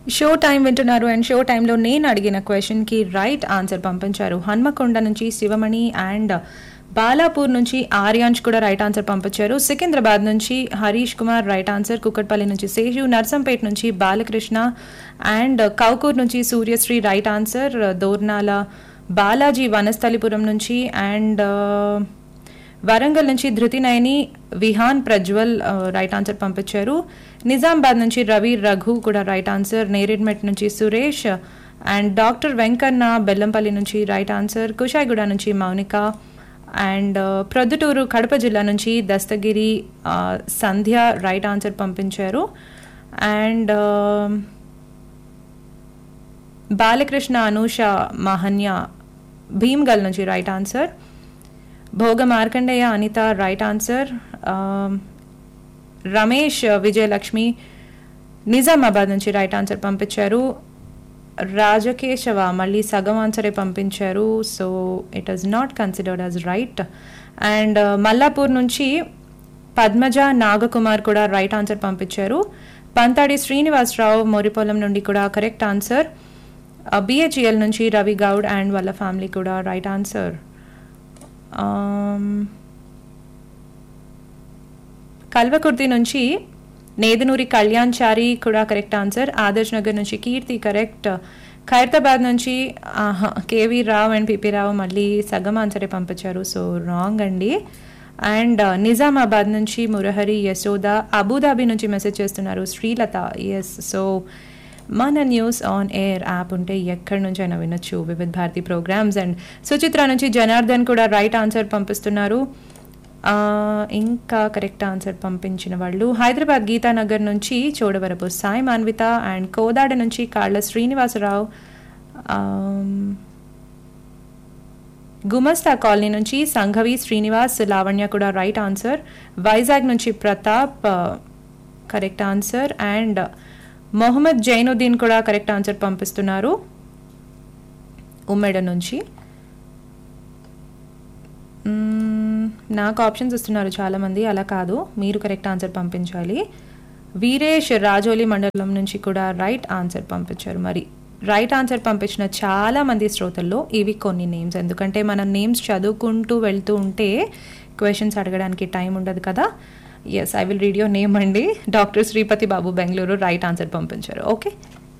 show time వింటున్నారు and show టైంలో నేను అడిగిన క్వశ్చన్కి రైట్ ఆన్సర్ పంపించారు హన్మకొండ నుంచి శివమణి అండ్ బాలాపూర్ నుంచి ఆర్యాంష్ కూడా రైట్ ఆన్సర్ పంపించారు సికింద్రాబాద్ నుంచి హరీష్ కుమార్ రైట్ ఆన్సర్ కుక్కట్పల్లి నుంచి శేషు నర్సంపేట్ నుంచి బాలకృష్ణ అండ్ కౌకూర్ నుంచి సూర్యశ్రీ రైట్ ఆన్సర్ దోర్నాల బాలాజీ వనస్థలిపురం నుంచి అండ్ వరంగల్ నుంచి ధృతి నయని విహాన్ ప్రజ్వల్ ఆ, రైట్ ఆన్సర్ పంపించారు నిజామాబాద్ నుంచి రవి రఘు కూడా రైట్ ఆన్సర్ నేరేడ్మెట్ నుంచి సురేష్ అండ్ డాక్టర్ వెంకన్న బెల్లంపల్లి నుంచి రైట్ ఆన్సర్ కుషాయిగూడ నుంచి మౌనిక అండ్ ఆ, ప్రొద్దుటూరు కడప జిల్లా నుంచి దస్తగిరి ఆ, సంధ్య రైట్ ఆన్సర్ పంపించారు అండ్ ఆ, బాలకృష్ణ అనూష మహన్య భీమ్గల్ నుంచి right answer Bhoga Markandeya Anitha right answer Ramesh Vijayalakshmi Nizamabad నుంచి రైట్ ఆన్సర్ పంపించారు రాజకేశవ మళ్ళీ సగం ఆన్సరే పంపించారు so it is not considered as right and Mallapur నుంచి పద్మజ నాగకుమార్ కూడా రైట్ ఆన్సర్ పంపించారు పంతాడి శ్రీనివాసరావు మోరిపొలం నుండి కూడా కరెక్ట్ ఆన్సర్ బిహెచ్ఎల్ నుంచి రవి గౌడ్ అండ్ వాళ్ళ ఫ్యామిలీ కూడా రైట్ ఆన్సర్ కల్వకుర్తి నుంచి నేదునూరి కళ్యాణ్ చారి కూడా కరెక్ట్ ఆన్సర్ ఆదర్శ్ నగర్ నుంచి కీర్తి కరెక్ట్ ఖైరతాబాద్ నుంచి ఆహా, కేవీ రావు అండ్ పిపి రావు మళ్ళీ సగం ఆన్సరే పంపించారు సో రాంగ్ అండి అండ్ నిజామాబాద్ నుంచి మురహరి యశోద అబుదాబి నుంచి మెసేజ్ చేస్తున్నారు శ్రీలత ఎస్ సో మన న్యూస్ ఆన్ ఎయిర్ యాప్ ఉంటే ఎక్కడి నుంచి అయినా వినొచ్చు వివిధ భారతి ప్రోగ్రామ్స్ అండ్ సుచిత్ర నుంచి జనార్దన్ కూడా రైట్ ఆన్సర్ పంపిస్తున్నారు ఆ, ఇంకా కరెక్ట్ ఆన్సర్ పంపించిన వాళ్ళు హైదరాబాద్ గీతానగర్ నుంచి చోడవరపు సాయి మాన్విత అండ్ కోదాడ నుంచి కాళ్ళ శ్రీనివాసరావు ఆమ్, గుమస్తా కాలనీ నుంచి సంఘవి శ్రీనివాస్ లావణ్య కూడా రైట్ ఆన్సర్ వైజాగ్ నుంచి Pratap correct answer and Mohammed Zainuddin కూడా కరెక్ట్ ఆన్సర్ పంపిస్తున్నారు ఉమ్మెడ నుంచి మ్మ్, నాకు ఆప్షన్స్ ఇస్తున్నారు చాలామంది అలా కాదు మీరు కరెక్ట్ ఆన్సర్ పంపించాలి వీరేష్ రాజోలి మండలం నుంచి కూడా రైట్ ఆన్సర్ పంపించారు మరి రైట్ ఆన్సర్ పంపించిన చాలా మంది శ్రోతల్లో ఇవి కొన్ని నేమ్స్ ఎందుకంటే మనం నేమ్స్ చదువుకుంటూ వెళ్తూ ఉంటే క్వశ్చన్స్ అడగడానికి టైం ఉండదు కదా yes I will read your name అండి doctor Sripathi Babu Bengaluru right answer పంపించారు ఓకే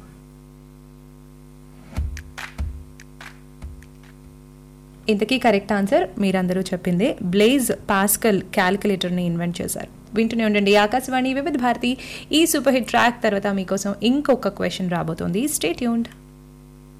ఇంతకీ కరెక్ట్ ఆన్సర్ మీరందరూ చెప్పింది బ్లేజ్ పాస్కల్ క్యాలిక్యులేటర్ని ఇన్వెంట్ చేశారు వింటూనే ఉండండి ఆకాశవాణి వివిధ భారతి ఈ సూపర్ హిట్ ట్రాక్ తర్వాత మీకోసం ఇంకొక క్వశ్చన్ రాబోతోంది స్టేట్ యూన్డ్